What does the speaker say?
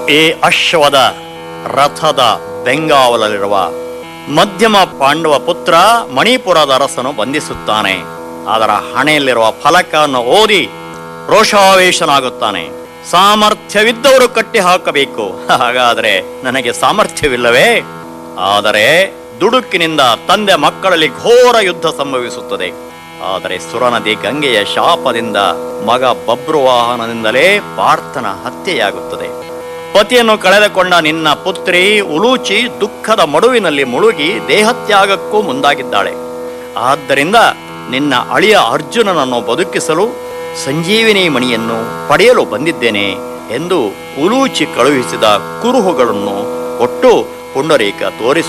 ಈ ಅಶ್ವದ ರಥದ ಬೆಂಗಾವಲಲ್ಲಿರುವ ಮಧ್ಯಮ ಪಾಂಡವ ಪುತ್ರ ಮಣಿಪುರದ ಅರಸನು ಬಂಧಿಸುತ್ತಾನೆ ಅದರ ಹಣೆಯಲ್ಲಿರುವ ಫಲಕವನ್ನು ಓದಿ ರೋಷಾವೇಶನಾಗುತ್ತಾನೆ ಸಾಮರ್ಥ್ಯವಿದ್ದವರು ಕಟ್ಟಿ ಹಾಕಬೇಕು ಹಾಗಾದರೆ ನನಗೆ ಸಾಮರ್ಥ್ಯವಿಲ್ಲವೇ ಆದರೆ ದುಡುಕಿನಿಂದ ತಂದೆ ಮಕ್ಕಳಲ್ಲಿ ಘೋರ ಯುದ್ಧ ಸಂಭವಿಸುತ್ತದೆ ಆದರೆ ಸುರನದಿ ಗಂಗೆಯ ಶಾಪದಿಂದ ಮಗ ಬಬ್ರುವಾಹನದಿಂದಲೇ ಪಾರ್ಥನ ಹತ್ಯೆಯಾಗುತ್ತದೆ ಪತಿಯನ್ನು ಕಳೆದುಕೊಂಡ ನಿನ್ನ ಪುತ್ರಿ ಉಲೂಚಿ ದುಃಖದ ಮಡುವಿನಲ್ಲಿ ಮುಳುಗಿ ದೇಹತ್ಯಾಗಕ್ಕೂ ಮುಂದಾಗಿದ್ದಾಳೆ ಆದ್ದರಿಂದ ನಿನ್ನ ಅಳಿಯ ಅರ್ಜುನನನ್ನು ಬದುಕಿಸಲು ಸಂಜೀವಿನಿ ಮಣಿಯನ್ನು ಪಡೆಯಲು ಬಂದಿದ್ದೇನೆ ಎಂದು ಉಲೂಚಿ ಕಳುಹಿಸಿದ ಕುರುಹುಗಳನ್ನು ಕೊಟ್ಟು ಪುಂಡರೀಕ ತೋರಿಸು